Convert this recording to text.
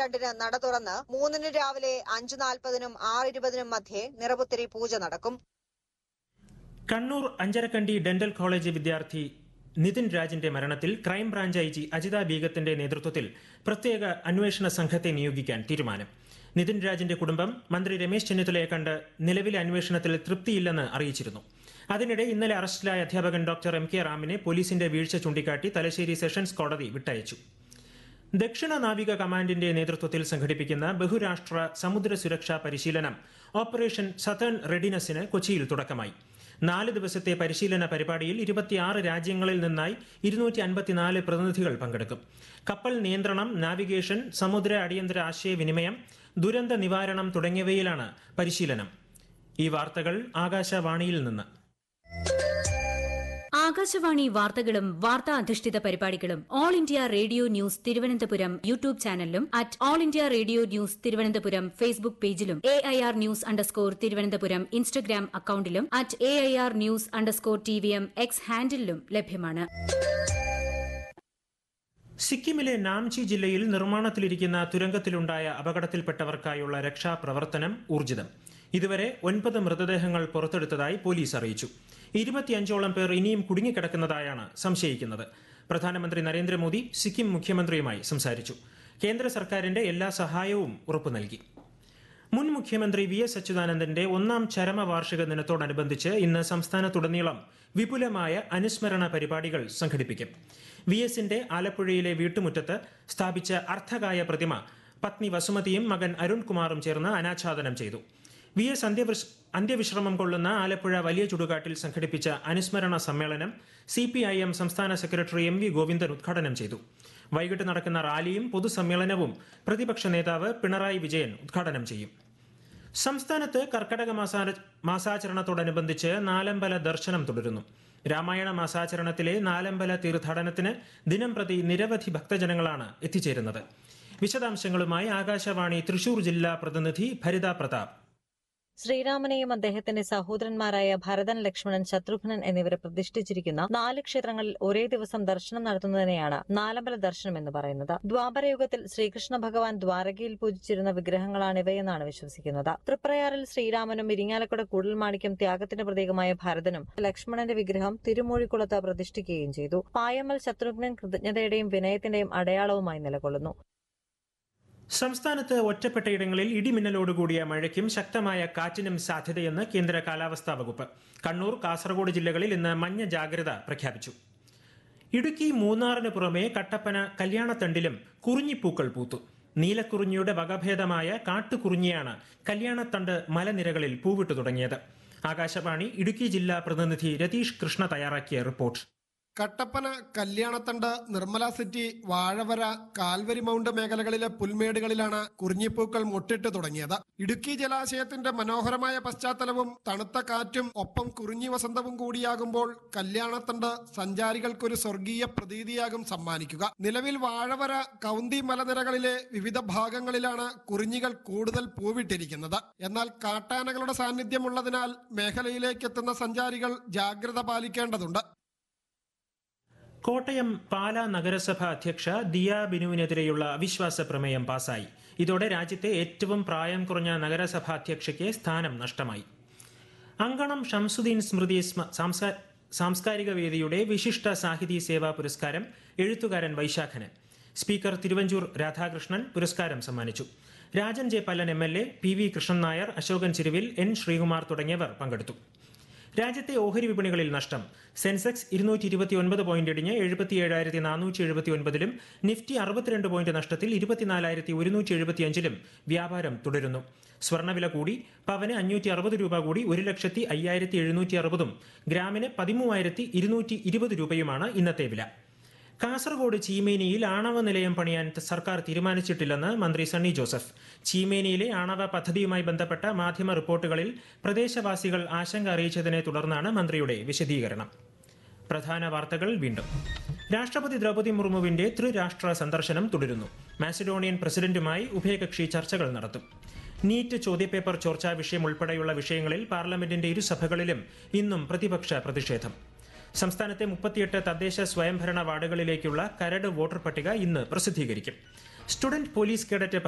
രണ്ടിന് നട തുറന്ന് മൂന്നിന് രാവിലെ അഞ്ചു നാൽപ്പതിനും ആറ് ഇരുപതിനും മധ്യേ നിറപുത്തരി പൂജ നടക്കും കണ്ണൂർ അഞ്ചരക്കണ്ടി ഡെന്റൽ കോളേജ് വിദ്യാർത്ഥി നിതിൻ രാജിന്റെ മരണത്തിൽ ക്രൈംബ്രാഞ്ച് ഐ ജി അജിത ബീഗത്തിന്റെ നേതൃത്വത്തിൽ പ്രത്യേക അന്വേഷണ സംഘത്തെ നിയോഗിക്കാൻ തീരുമാനം നിതിൻ രാജിന്റെ കുടുംബം മന്ത്രി രമേശ് ചെന്നിത്തലയെ കണ്ട് നിലവിലെ അന്വേഷണത്തിൽ തൃപ്തിയില്ലെന്ന് അറിയിച്ചിരുന്നു അതിനിടെ ഇന്നലെ അറസ്റ്റിലായ അധ്യാപകൻ ഡോക്ടർ എം കെ റാമിനെ പോലീസിന്റെ വീഴ്ച ചൂണ്ടിക്കാട്ടി തലശ്ശേരി സെഷൻസ് കോടതി വിട്ടയച്ചു ദക്ഷിണ നാവിക കമാൻഡിന്റെ നേതൃത്വത്തിൽ സംഘടിപ്പിക്കുന്ന ബഹുരാഷ്ട്ര സമുദ്ര സുരക്ഷാ പരിശീലനം ഓപ്പറേഷൻ സതേൺ റെഡിനസിന് കൊച്ചിയിൽ തുടക്കമായി നാല് ദിവസത്തെ പരിശീലന പരിപാടിയിൽ ഇരുപത്തിയാറ് രാജ്യങ്ങളിൽ നിന്നായി ഇരുന്നൂറ്റി അൻപത്തിനാല് പ്രതിനിധികൾ പങ്കെടുക്കും കപ്പൽ നിയന്ത്രണം നാവിഗേഷൻ സമുദ്ര അടിയന്തര ആശയവിനിമയം ദുരന്ത നിവാരണം തുടങ്ങിയവയിലാണ് പരിശീലനം ഈ വാർത്തകൾ ആകാശവാണിയിൽ നിന്ന് ആകാശവാണി വാർത്തകളും വാർത്താ അധിഷ്ഠിത പരിപാടികളും all India radio news Thiruvananthapuram YouTube ചാനലിലും at all India radio news Thiruvananthapuram Facebook പേജിലും A I R news underscore Thiruvananthapuram Instagram അക്കൌണ്ടിലും at A I R news underscore T V M X ഹാൻഡിലും ലഭ്യമാണ് സിക്കിമിലെ നാംചി ജില്ലയിൽ നിർമ്മാണത്തിലിരിക്കുന്ന തുരങ്കത്തിലുണ്ടായ അപകടത്തിൽപ്പെട്ടവർക്കായുള്ള രക്ഷാപ്രവർത്തനം ഊർജിതം ഇതുവരെ ഒൻപത് മൃതദേഹങ്ങൾ പുറത്തെടുത്തതായി പോലീസ് അറിയിച്ചു ഇരുപത്തിയഞ്ചോളം പേർ ഇനിയും കുടുങ്ങിക്കിടക്കുന്നതായാണ് സംശയിക്കുന്നത് പ്രധാനമന്ത്രി നരേന്ദ്രമോദി സിക്കിം മുഖ്യമന്ത്രിയുമായി സംസാരിച്ചു കേന്ദ്ര സർക്കാരിന്റെ എല്ലാ സഹായവും ഉറപ്പു നൽകി മുൻ മുഖ്യമന്ത്രി വി എസ് അച്യുതാനന്ദന്റെ ഒന്നാം ചരമവാർഷിക ദിനത്തോടനുബന്ധിച്ച് ഇന്ന് സംസ്ഥാനത്തുടനീളം വിപുലമായ അനുസ്മരണ പരിപാടികൾ സംഘടിപ്പിക്കും വി എസിന്റെ ആലപ്പുഴയിലെ വീട്ടുമുറ്റത്ത് സ്ഥാപിച്ച അർത്ഥകായ പ്രതിമ പത്നി വസുമതിയും മകൻ അരുൺകുമാറും ചേർന്ന് അനാച്ഛാദനം ചെയ്തു വി എസ് അന്ത്യവിശ് അന്ത്യവിശ്രമം കൊള്ളുന്ന ആലപ്പുഴ വലിയ ചുടുകാട്ടിൽ സംഘടിപ്പിച്ച അനുസ്മരണ സമ്മേളനം സി പി ഐ എം സംസ്ഥാന സെക്രട്ടറി എം വി ഗോവിന്ദൻ ഉദ്ഘാടനം ചെയ്തു വൈകിട്ട് നടക്കുന്ന റാലിയും പൊതുസമ്മേളനവും പ്രതിപക്ഷ നേതാവ് പിണറായി വിജയൻ ഉദ്ഘാടനം ചെയ്യും സംസ്ഥാനത്ത് കർക്കടക മാസാ മാസാചരണത്തോടനുബന്ധിച്ച് നാലമ്പല ദർശനം തുടരുന്നു രാമായണ മാസാചരണത്തിലെ നാലമ്പല തീർത്ഥാടനത്തിന് ദിനം പ്രതി നിരവധി ഭക്തജനങ്ങളാണ് എത്തിച്ചേരുന്നത് വിശദാംശങ്ങളുമായി ആകാശവാണി തൃശൂർ ജില്ലാ പ്രതിനിധി ഭരിത പ്രതാപ് ശ്രീരാമനെയും അദ്ദേഹത്തിന്റെ സഹോദരന്മാരായ ഭരതൻ ലക്ഷ്മണൻ ശത്രുഘ്നൻ എന്നിവരെ പ്രതിഷ്ഠിച്ചിരിക്കുന്ന നാല് ക്ഷേത്രങ്ങളിൽ ഒരേ ദിവസം ദർശനം നടത്തുന്നതിനെയാണ് നാലമ്പല ദർശനം എന്ന് പറയുന്നത് ദ്വാപരയുഗത്തിൽ ശ്രീകൃഷ്ണ ഭഗവാൻ ദ്വാരകയിൽ പൂജിച്ചിരുന്ന വിഗ്രഹങ്ങളാണിവയെന്നാണ് വിശ്വസിക്കുന്നത് തൃപ്രയാറിൽ ശ്രീരാമനും ഇരിങ്ങാലക്കുട കൂടൽമാണിക്കും ത്യാഗത്തിന്റെ പ്രതീകമായ ഭരതനും ലക്ഷ്മണന്റെ വിഗ്രഹം തിരുമൂഴിക്കുളത്ത് പ്രതിഷ്ഠിക്കുകയും ചെയ്തു പായമ്മൽ ശത്രുഘ്നൻ കൃതജ്ഞതയുടെയും വിനയത്തിന്റെയും അടയാളവുമായി നിലകൊള്ളുന്നു സംസ്ഥാനത്ത് ഒറ്റപ്പെട്ടയിടങ്ങളിൽ ഇടിമിന്നലോടുകൂടിയ മഴയ്ക്കും ശക്തമായ കാറ്റിനും സാധ്യതയെന്ന് കേന്ദ്ര കാലാവസ്ഥാ വകുപ്പ് കണ്ണൂർ കാസർഗോഡ് ജില്ലകളിൽ ഇന്ന് മഞ്ഞ ജാഗ്രത പ്രഖ്യാപിച്ചു ഇടുക്കി മൂന്നാറിന് പുറമെ കട്ടപ്പന കല്യാണത്തണ്ടിലും കുറിഞ്ഞിപ്പൂക്കൾ പൂത്തു നീലക്കുറിഞ്ഞിയുടെ വകഭേദമായ കാട്ടുകുറിഞ്ഞിയാണ് കല്യാണത്തണ്ട് മലനിരകളിൽ പൂവിട്ടു തുടങ്ങിയത് ആകാശവാണി ഇടുക്കി ജില്ലാ പ്രതിനിധി രതീഷ് കൃഷ്ണ തയ്യാറാക്കിയ report Kattappana Kalyanathandu Nirmala city Vazhavara Calvary mount മേഖലകളിലെ പുൽമേടുകളിലാണ് കുറിഞ്ഞിപ്പൂക്കൾ മുട്ടിട്ട് തുടങ്ങിയത് ഇടുക്കി ജലാശയത്തിന്റെ മനോഹരമായ പശ്ചാത്തലവും തണുത്ത കാറ്റും ഒപ്പം കുറിഞ്ഞി വസന്തവും കൂടിയാകുമ്പോൾ കല്യാണത്തണ്ട് സഞ്ചാരികൾക്കൊരു സ്വർഗീയ പ്രതീതിയാകും സമ്മാനിക്കുക നിലവിൽ വാഴവര കൗന്തി മലനിരകളിലെ വിവിധ ഭാഗങ്ങളിലാണ് കുറിഞ്ഞികൾ കൂടുതൽ പൂവിട്ടിരിക്കുന്നത് എന്നാൽ കാട്ടാനകളുടെ സാന്നിധ്യമുള്ളതിനാൽ മേഖലയിലേക്ക് എത്തുന്ന സഞ്ചാരികൾ ജാഗ്രത പാലിക്കേണ്ടതുണ്ട് കോട്ടയം പാലാ നഗരസഭ അധ്യക്ഷ ദിയ ബിനുവിനെതിരെയുള്ള അവിശ്വാസ പ്രമേയം പാസായി ഇതോടെ രാജ്യത്തെ ഏറ്റവും പ്രായം കുറഞ്ഞ നഗരസഭാ അധ്യക്ഷയ്ക്ക് സ്ഥാനം നഷ്ടമായി അങ്കണം ഷംസുദ്ദീൻ സ്മൃതി സ്മ- സാംസ്കാ- സാംസ്കാരിക വേദിയുടെ വിശിഷ്ട സാഹിതി സേവാ പുരസ്കാരം എഴുത്തുകാരൻ വൈശാഖന് സ്പീക്കർ തിരുവഞ്ചൂർ രാധാകൃഷ്ണൻ പുരസ്കാരം സമ്മാനിച്ചു Rajan J Pallan M L A P V Krishnan Nair Ashokan Charuvil N Sreekumar തുടങ്ങിയവർ പങ്കെടുത്തു രാജ്യത്തെ ഓഹരി വിപണികളിൽ നഷ്ടം സെൻസെക്സ് ഇരുന്നൂറ്റി ഇരുപത്തിയൊൻപത് പോയിന്റ് ഇടിഞ്ഞ് എഴുപത്തിയേഴായിരത്തി നാനൂറ്റി എഴുപത്തി ഒൻപതിലും നിഫ്റ്റി അറുപത്തിരണ്ട് പോയിന്റ് നഷ്ടത്തിൽ ഇരുപത്തിനാലായിരത്തി ഒരുന്നൂറ്റി എഴുപത്തിയഞ്ചിലും വ്യാപാരം തുടരുന്നു സ്വർണ്ണവില കൂടി പവന് അഞ്ഞൂറ്റി അറുപത് രൂപ കൂടി ഒരു ലക്ഷത്തി അയ്യായിരത്തി എഴുന്നൂറ്റി അറുപതും ഗ്രാമിന് പതിമൂവായിരത്തി ഇരുന്നൂറ്റി ഇരുപത് രൂപയുമാണ് ഇന്നത്തെ വില കാസർഗോഡ് ചീമേനിയിൽ ആണവ നിലയം പണിയാൻ ത- സർക്കാർ തീരുമാനിച്ചിട്ടില്ലെന്ന് മന്ത്രി സണ്ണി ജോസഫ് ചീമേനിയിലെ ആണവ പദ്ധതിയുമായി ബന്ധപ്പെട്ട മാധ്യമ റിപ്പോർട്ടുകളിൽ പ്രദേശവാസികൾ ആശങ്ക അറിയിച്ചതിനെ തുടർന്നാണ് മന്ത്രിയുടെ വിശദീകരണം പ്രധാന വാർത്തകൾ വീണ്ടും രാഷ്ട്രപതി ദ്രൗപദി മുർമുവിന്റെ ത്രിരാഷ്ട്ര സന്ദർശനം തുടരുന്നു മാസിഡോണിയൻ പ്രസിഡന്റുമായി ഉഭയകക്ഷി ചർച്ചകൾ നടത്തും നീറ്റ് ചോദ്യപേപ്പർ ചോർച്ചാ വിഷയം ഉൾപ്പെടെയുള്ള വിഷയങ്ങളിൽ പാർലമെന്റിന്റെ ഇരുസഭകളിലും ഇന്നും പ്രതിപക്ഷ പ്രതിഷേധം സംസ്ഥാനത്തെ മുപ്പത്തിയെട്ട് തദ്ദേശ സ്വയംഭരണ വാർഡുകളിലേക്കുള്ള കരട് വോട്ടർ പട്ടിക ഇന്ന് പ്രസിദ്ധീകരിക്കും സ്റ്റുഡന്റ് പോലീസ് കേഡറ്റ്